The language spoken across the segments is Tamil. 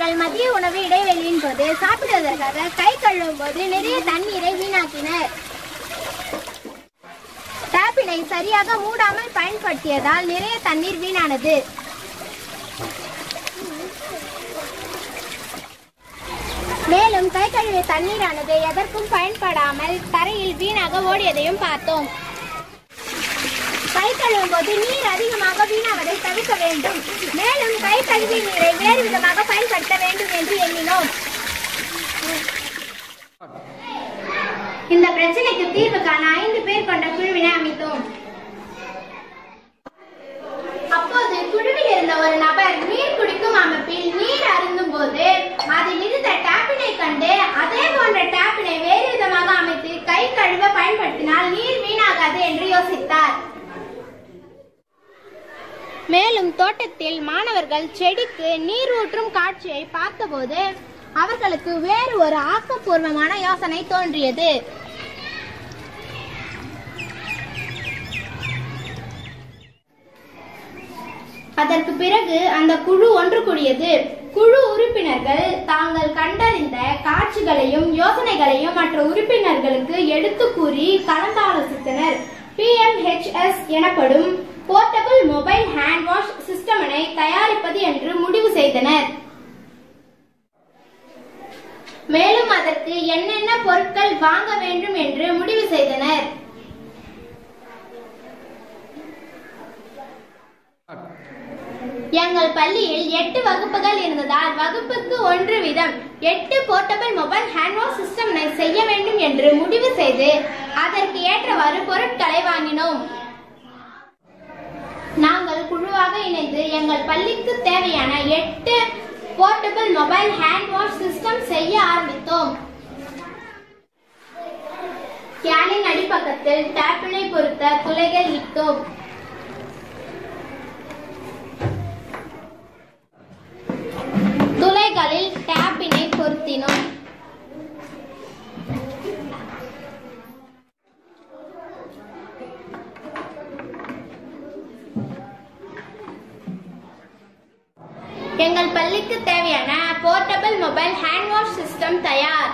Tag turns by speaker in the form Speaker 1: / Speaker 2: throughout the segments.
Speaker 1: அவர்கள் மதிய உணவு இடைவெளியின் போது சாப்பிடுவதற்காக கை கழுவும் போது நிறைய தண்ணீரை வீணாக்கினர் டேப்பினை சரியாக மூடாமல் பயன்படுத்தியதால் நிறைய தண்ணீர் வீணானது மேலும் கை கழுவிய தண்ணீரானது எதற்கும் பயன்படாமல் தரையில் வீணாக ஓடியதையும் பார்த்தோம் கை கழுவும் போது நீர் அதிகமாக வீணாவதை தவிர்க்க வேண்டும் மேலும் கை கழுவிய நீரை வேறு விதமாக பயன்படுத்த வேண்டும் என்று எண்ணினோம் இந்த பிரச்சனைக்கு தீர்வு காண ஐந்து பேர் கொண்ட குழுவினை அமைத்தோம் அப்போது குழுவில் இருந்த ஒரு நபர் நீர் குடிக்கும் அமைப்பில் நீர் அருந்தும் போது அதில் இருந்த டேப்பினை கண்டு அதே போன்ற டேப்பினை வேறு விதமாக அமைத்து கை கழுவ பயன்படுத்தினால் நீர் வீணாகாது என்று யோசித்தார் மேலும் தோட்டத்தில் மாணவர்கள் செடிக்கு நீர் ஊற்றும் காட்சியை பார்த்தபோது அவர்களுக்கு வேறு ஒரு ஆக்கப்பூர்வமான யோசனை தோன்றியது அதற்கு பிறகு அந்த குழு ஒன்று கூடியது குழு உறுப்பினர்கள் தாங்கள் கண்டறிந்த காட்சிகளையும் யோசனைகளையும் மற்ற உறுப்பினர்களுக்கு எடுத்து கூறி கலந்தாலோசித்தனர் பிஎம்ஹெச்எஸ் எனப்படும் போர்ட்டபிள் மொபைல் ஹேண்ட் வாஷ் சிஸ்டமினை தயாரிப்பது என்று முடிவு செய்தனர் மேலும் அதற்கு என்னென்ன பொருட்கள் வாங்க வேண்டும் என்று முடிவு செய்தனர் எங்கள் பள்ளியில் எட்டு வகுப்புகள் இருந்ததால் வகுப்புக்கு ஒன்று வீதம் எட்டு portable mobile hand wash system செய்ய வேண்டும் என்று முடிவு செய்து அதற்கு ஏற்றவாறு பொருட்களை வாங்கினோம் நாங்கள் குழுவாக இணைந்து எங்கள் பள்ளிக்கு தேவையான எட்டு portable mobile hand wash system செய்ய ஆரம்பித்தோம் கேனின் அடிப்பக்கத்தில் டேப்பினை பொருத்த துளைகள் இட்டோம் துளைகளில் டேப்பினை பொருத்தினோம் எங்கள் பள்ளிக்கு தேவையான portable mobile hand wash system தயார்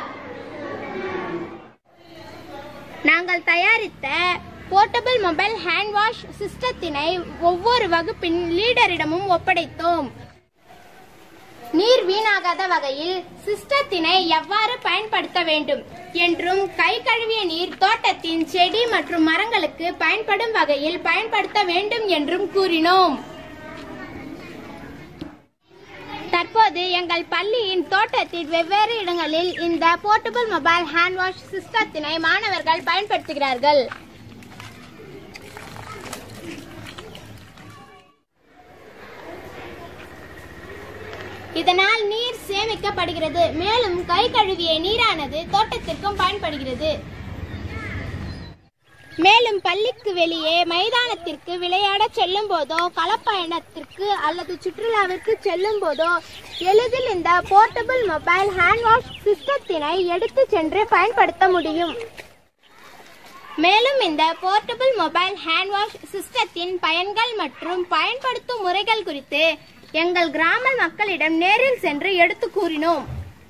Speaker 1: நாங்கள் தயாரித்த போர்ட்டபிள் மொபைல் ஹேண்ட் வாஷ் சிஸ்டத்தினை ஒவ்வொரு வகுப்பின் லீடரிடமும் ஒப்படைத்தோம் நீர் வீணாகாத வகையில் சிஸ்டத்தினை எவ்வாறு பயன்படுத்த வேண்டும் என்றும் கை கழுவிய நீர் தோட்டத்தின் செடி மற்றும் மரங்களுக்கு பயன்படும் வகையில் பயன்படுத்த வேண்டும் என்றும் கூறினோம் தற்போது எங்கள் பள்ளியின் தோட்டத்தில் வெவ்வேறு இடங்களில் இந்த போர்ட்டபிள் மொபைல் ஹேண்ட் வாஷ் சிஸ்டத்தினை மாணவர்கள் பயன்படுத்துகிறார்கள் இதனால் நீர் சேமிக்கப்படுகிறது மேலும் கை கழுவிய நீரானது தோட்டத்திற்கும் பயன்படுகிறது மேலும் பள்ளிக்கு வெளியே மைதானத்திற்கு விளையாட செல்லும் போதோ களப்பயணத்திற்கு அல்லது சுற்றுலாவிற்கு செல்லும் போதோ எளிதில் இந்த போர்ட்டபிள் மொபைல் ஹேண்ட் வாஷ் சிஸ்டத்தினை எடுத்து சென்று பயன்படுத்த முடியும் மேலும் இந்த போர்ட்டபிள் மொபைல் ஹேண்ட் வாஷ் சிஸ்டத்தின் பயன்கள் மற்றும் பயன்படுத்தும் முறைகள் குறித்து எங்கள் கிராம மக்களிடம் நேரில் சென்று எடுத்து கூறினோம்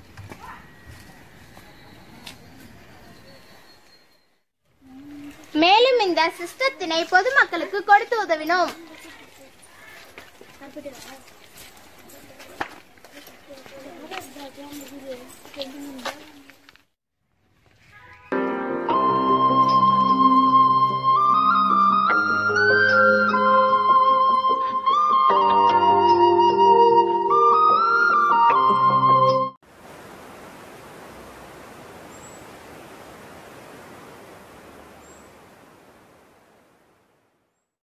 Speaker 1: மேலும் இந்த சிஸ்டத்தினை பொதுமக்களுக்கு கொடுத்து உதவினோம்
Speaker 2: Thank you.